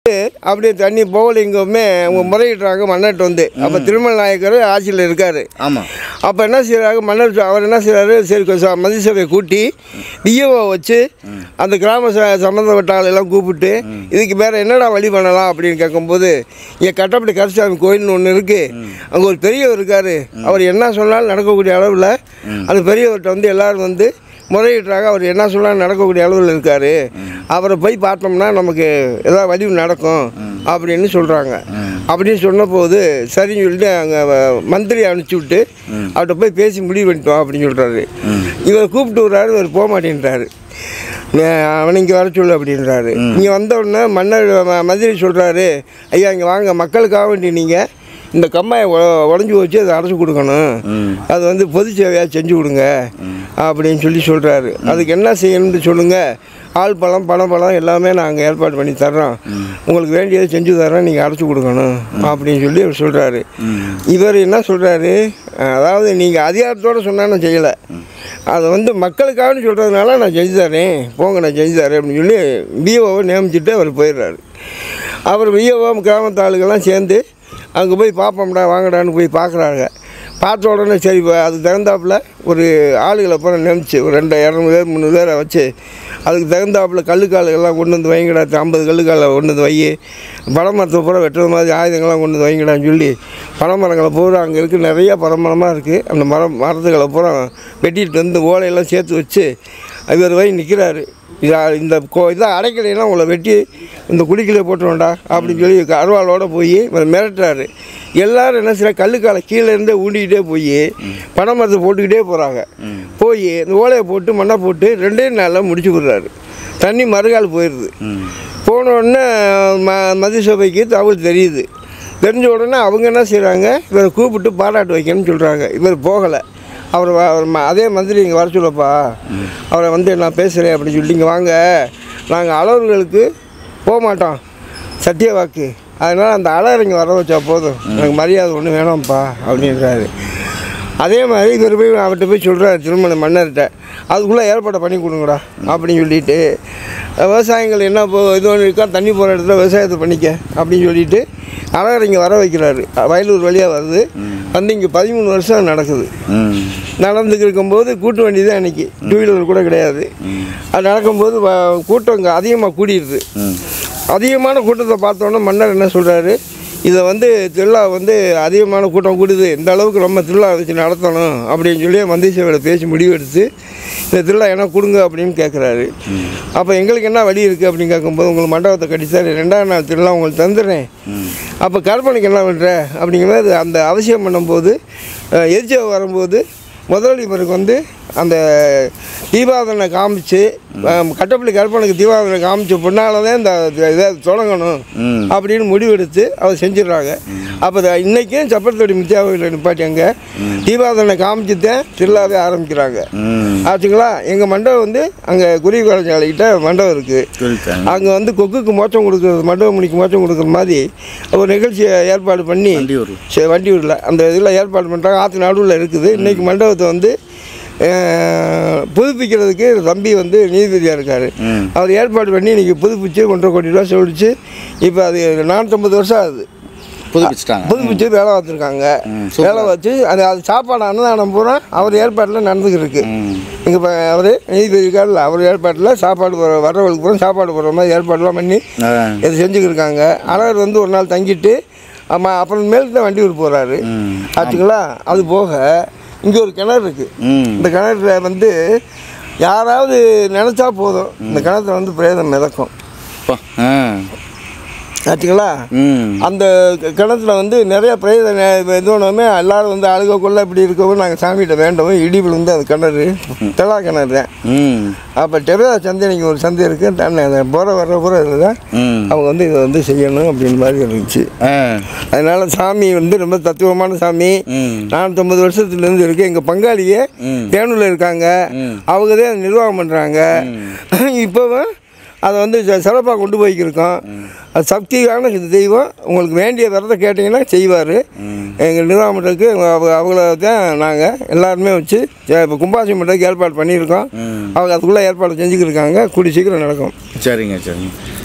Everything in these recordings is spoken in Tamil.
அப்படியே தண்ணி போகலிங்கமே அவங்க முறையிடுறாங்க மன்னர்கிட்ட வந்து அப்போ திருமல் நாயக்கர் ஆட்சியில் இருக்கார் ஆமாம் அப்போ என்ன செய்கிறாங்க மன்னர் சொ- அவர் என்ன செய்கிறாரு சரி கொஞ்சம் மந்திரிசபையை கூட்டி பிஏஓ வச்சு அந்த கிராம ச சம்மந்தப்பட்ட ஆளெல்லாம் கூப்பிட்டு இதுக்கு வேறு என்னடா வழி பண்ணலாம் அப்படின்னு கேட்கும்போது இங்கே கட்டப்படி கருசாமி கோயில்னு ஒன்று இருக்குது அங்கே ஒரு பெரியவர் இருக்கார் அவர் என்ன சொன்னாலும் நடக்கக்கூடிய அளவில் அந்த பெரியவர்கிட்ட வந்து எல்லோரும் வந்து முறையிடுறாங்க அவர் என்ன சொன்னாலும் நடக்கக்கூடிய அளவில் இருக்கார் அவரை போய் பார்த்தோம்னா நமக்கு ஏதாவது வழி நடக்கும் அப்படின்னு சொல்கிறாங்க அப்படின்னு சொன்னபோது சரின்னு சொல்லிட்டு அங்கே மந்திரி அனுப்பிச்சி விட்டு அவர்கிட்ட போய் பேசி முடிவு பண்ணிட்டோம் அப்படின்னு சொல்கிறாரு இவர் கூப்பிட்டு விட்றாரு இவர் போக மாட்டேன்றாரு அவனை இங்கே வர சொல்லு அப்படின்றாரு இங்கே வந்த உடனே மன்னர் ம- மந்திரி சொல்கிறாரு ஐயா இங்கே வாங்க மக்களுக்காக வேண்டி நீங்கள் இந்த கம்மாயை உ- உடஞ்சி வச்சு அதை அரைச்சி கொடுக்கணும் அது வந்து பொது சேவையாக செஞ்சு கொடுங்க அப்படின்னு சொல்லி சொல்கிறாரு அதுக்கு என்ன செய்யணும்னு சொல்லுங்கள் ஆள் பழம் பணம் பழம் எல்லாமே நாங்கள் ஏற்பாடு பண்ணி தர்றோம் உங்களுக்கு வேண்டியதை செஞ்சு தர்றோம் நீங்கள் அரைச்சி கொடுக்கணும் அப்படின்னு சொல்லி அவர் சொல்கிறாரு இவர் என்ன சொல்கிறாரு அதாவது நீங்கள் அதிகாரத்தோடு சொன்னால் நான் செய்யலை அதை வந்து மக்களுக்காகன்னு சொல்கிறதுனால நான் செஞ்சு தரேன் போங்க நான் செஞ்சு தரேன் அப்படின்னு சொல்லி பிஓவை நியமிச்சுட்டு அவர் போயிடுறாரு அவர் விஓஓ கிராமத்து ஆளுங்கெல்லாம் சேர்ந்து அங்கே போய் பார்ப்போம்டா வாங்கடான்னு போய் பார்க்குறாங்க பார்த்த உடனே சரி இப்போ அதுக்கு தகுந்தாப்புல ஒரு ஆளுகளை அப்புறம் நியமிச்சு ஒரு ரெண்டு இரநூறு பேர் முந்நூறு பேரை வச்சு அதுக்கு தகுந்தாப்புல கல்லுக்காலுகள்லாம் கொண்டு வந்து வைங்கடா ஐம்பது கல்லுக்காலை கொண்டு வந்து வை பனைமரத்தை பூரா வெட்டுறது மாதிரி ஆயுதங்கள்லாம் கொண்டு வந்து வைங்கடான்னு சொல்லி பனைமரங்களை பூரா அங்கே இருக்குது நிறையா பனைமரமாக இருக்குது அந்த மரம் மரத்துகளை பூரா வெட்டிட்டு வந்து ஓலையெல்லாம் சேர்த்து வச்சு இவர் போய் நிற்கிறாரு இதா இந்த கோ இதை அடைக்கலைன்னா உங்களை வெட்டி இந்த குடிக்கலை போட்டுருவோண்டா அப்படின்னு சொல்லி அருவாளோட போய் இவர் மிரட்டுறாரு எல்லாரும் என்ன செய்யற கல்லுக்காலை கீழே இருந்தே ஊண்டிக்கிட்டே போய் பனை மரத்தை போட்டுக்கிட்டே போகிறாங்க போய் இந்த ஓலையை போட்டு மண்ணை போட்டு ரெண்டே நாளில் முடிச்சு விடுறாரு தண்ணி மறுகால் போயிடுது போன உடனே ம மதிய சபைக்கு தகவல் தெரியுது தெரிஞ்ச உடனே அவங்க என்ன செய்கிறாங்க இவரை கூப்பிட்டு பாராட்டு வைக்கணும்னு சொல்கிறாங்க இவர் போகலை அவர் வ- அவர் ம- அதே மந்திரி இங்கே வர சொல்லப்பா அவரை வந்து நான் பேசுகிறேன் அப்படின்னு சொல்லிட்டு இங்கே வாங்க நாங்கள் அளவுகளுக்கு போக மாட்டோம் சத்திய வாக்கு அதனால் அந்த அலர் இங்கே வர வச்சா போதும் எனக்கு மரியாதை ஒன்றும் வேணாம்ப்பா அப்படின்றாரு அதே மாதிரி இவர் போய் அவர்கிட்ட போய் சொல்கிறாரு திருமண மன்னர்கிட்ட அதுக்குள்ளே ஏற்பாடு பண்ணி கொடுங்கடா அப்படின்னு சொல்லிட்டு விவசாயிகள் என்ன போ இது ஒன்று இருக்கா தண்ணி போகிற இடத்துல விவசாயத்தை பண்ணிக்க அப்படின்னு சொல்லிட்டு அழகர் இங்கே வர வைக்கிறாரு வயலூர் வழியாக வருது வந்து இங்கே பதிமூணு வருஷம் நடக்குது ம் நடந்துக்கு இருக்கும்போது கூட்டு வண்டி தான் அன்றைக்கி டூ வீலர் கூட கிடையாது அது நடக்கும்போது வ- கூட்டம் இங்கே அதிகமாக கூடிடுது ம் அதிகமான கூட்டத்தை பார்த்தோன்னே மன்னர் என்ன சொல்கிறாரு இதை வந்து திருவிழா வந்து அதிகமான கூட்டம் கூடுது இந்த அளவுக்கு நம்ம திருவிழா வச்சு நடத்தணும் அப்படின்னு சொல்லி மந்திரி சபையில் பேசி முடிவெடுத்து இந்த திருவிழா எனக்கு கொடுங்க அப்படின்னு கேட்குறாரு அப்போ எங்களுக்கு என்ன வழி இருக்குது அப்படின்னு கேட்கும்போது உங்களுக்கு மண்டபத்தை கட்டித்தாரு ரெண்டாவது நாள் திருவிழா உங்களுக்கு தந்துடுறேன் அப்போ கற்பனைக்கு என்ன பண்ணுற அப்படிங்கிறது அந்த அவசியம் பண்ணும்போது எரிச்சல் வரும்போது முதலாளிபருக்கு வந்து அந்த தீபாவளனை காமிச்சு அஹ், கட்டப்பள்ளி கற்பனைக்கு தீபாவளனை காமிச்ச பின்னால தான் இந்த இதை தொடங்கணும் ம். அப்படின்னு முடிவெடுத்து அவர் செஞ்சிடுறாங்க அப்போ இன்றைக்கும் சப்பரத்தோடி மித்தியாவில் நிப்பாட்டியாங்க தீபாவளனை காமிச்சு தான் திருவிழாவே ஆரம்பிக்கிறாங்க ம் ஆச்சுங்களா எங்கள் மண்டபம் வந்து அங்கே குருவி காலஞ்சாலைக்கிட்ட மண்டபம் இருக்குது சொல்லிட்டாங்க அங்கே வந்து கொக்குக்கு மோச்சம் கொடுக்குறது மண்டபம் மணிக்கு மோச்சம் கொடுக்குற மாதிரி ஒரு நிகழ்ச்சியை ஏற்பாடு பண்ணி வண்டியூர் சரி வண்டி விடல அந்த இதில் ஏற்பாடு பண்ணுறாங்க ஆற்று நடுவில் இருக்குது இன்றைக்கி மண்டபத்தை வந்து அஹ், புதுப்பிக்கிறதுக்கு தம்பி வந்து நீதிபதியாக இருக்கார் ம் அவர் ஏற்பாடு பண்ணி இன்றைக்கி புதுப்பிச்சு ஒன்றரை கோடி ரூபா சொல்லிச்சு இப்போ அது நானூற்றம்பது வருஷம் ஆகுது புதுப்பிச்சிட்டாங்க புதுப்பிச்சு வேலை பார்த்துருக்காங்க ம், சூப்பர். வேலை வச்சு அது அது சாப்பாடு அன்னதானம் பூரா அவர் ஏற்பாட்டில் நடந்துக்கிட்டு இருக்கு ம் இங்கே இப்போ அவர் நீதிபதி இருக்கார்ல அவர் ஏற்பாட்டில் சாப்பாடு போகிற வர்றவங்களுக்கு பூரா சாப்பாடு போடுற மாதிரி ஏற்பாடுலாம் பண்ணி ஆ இது செஞ்சுக்கிட்டு இருக்காங்க அழகர் வந்து ஒரு நாள் தங்கிட்டு ஆமாம் அப்புறம் மேல் தான் வண்டி ஊர் போகிறாரு ம் ஆச்சுங்களா அது போக இங்கே ஒரு கிணறு இருக்குது ம் இந்த கிணறுல வந்து யாராவது நினச்சா போதும் இந்த கிணத்துல வந்து பிரேதம் மிதக்கும் அப்பா. ஆ ஆச்சுங்களா ம் அந்த க- கிணத்துல வந்து நிறைய பிரேத நே- இது ஒன்றுமே எல்லாரும் வந்து அழுகக்குள்ள இப்படி இருக்கவும் நாங்கள் சாமிகிட்ட வேண்டவும் இடி விழுந்து அது கிணறு தெலா கிணறு தான் ம் அப்போ டெரா சந்தை இங்கே ஒரு சந்தை இருக்குது போகிற வர்ற பூரா இதில் தான் ம் அவங்க வந்து இதை வந்து செய்யணும் அப்படின்னு மாதிரி இருந்துச்சு ஆ அதனால சாமி வந்து ரொம்ப தத்துவமான சாமி ம் நானூற்றம்பது வருஷத்துலேருந்து இருக்கு எங்கள் பங்காளியே ம். தேனூரில் இருக்காங்க ம். அவங்க தான் அதை நிர்வாகம் பண்ணுறாங்க இப்போவும் அதை வந்து சிறப்பாக கொண்டு போய்க்கிருக்கோம் அது சக்தியான இது தெய்வம் உங்களுக்கு வேண்டிய விரதத்தை கேட்டிங்கன்னா செய்வார் எங்கள் நிர்வாகம் பண்ணுறதுக்கு அவங்க அவங்கள தான் நாங்கள் எல்லாருமே வச்சு இப்போ கும்பாசி பண்ணுறதுக்கு ஏற்பாடு பண்ணியிருக்கோம் ம். அவங்க அதுக்குள்ளே ஏற்பாடு செஞ்சுக்கிருக்காங்க கூடி சீக்கிரம் நடக்கும் சரிங்க சரிங்க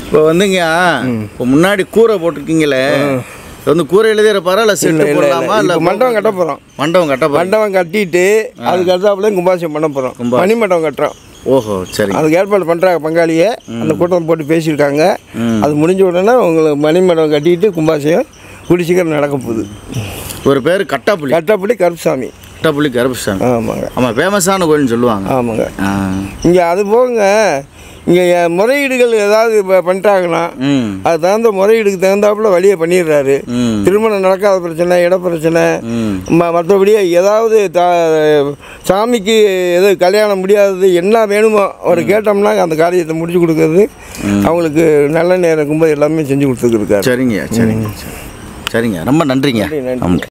இப்போ வந்துங்க இப்போ முன்னாடி கூரை போட்டிருக்கீங்களே இது வந்து கூரை எழுதிறப்பாரா இல்லை செட்டு இல்லை இல்லை போடலாமா இல்லை இப்போ மண்டபம் கட்ட போகிறோம் மண்டபம் கட்ட போறீங்க. மண்டபம் கட்டிட்டு அதுக்கு அடுத்தாப்புல கும்பாசியம் பண்ண போகிறோம் கும்பா- மணி மண்டபம் கட்டுறோம் ஓஹோ சரிங்க அதுக்கு ஏற்பாடு பண்ணுறாங்க பங்காளியே அந்த கூட்டம் போட்டு பேசியிருக்காங்க அது முடிஞ்ச உடனே உங்களுக்கு மணி மண்டபம் கட்டிட்டு கும்பாசியம் கூடி சீக்கிரம் நடக்க போகுது ஒரு பேர் கட்டாப்புலி கட்டப்படி கருப்புசாமி கட்டாப்புலி கருப்புசாமி ஆமாங்க ஆமாம் ஃபேமஸான கோயில்னு சொல்லுவாங்க ஆமாங்க ஆ. இங்கே அது போங்க இங்கே முறையீடுகள் ஏதாவது இப்போ பண்ணிட்டாங்கன்னா ம் அது தகுந்த முறையீடுக்கு தகுந்தாப்புல வழியை பண்ணிடுறாரு ம் திருமணம் நடக்காத பிரச்சனை இட பிரச்சனை ம் ம மற்றபடி ஏதாவது த சாமிக்கு எது கல்யாணம் முடியாதது என்ன வேணுமோ அவர் கேட்டோம்னா அந்த காரியத்தை முடிச்சு கொடுக்கறது அவங்களுக்கு நல்ல நேரம் இருக்கும்போது எல்லாமே செஞ்சு கொடுத்துருக்காரு சரிங்க சரிங்க சரி. சரிங்க ரொம்ப நன்றிங்க நன்றி, நன்றி. ஆமாம்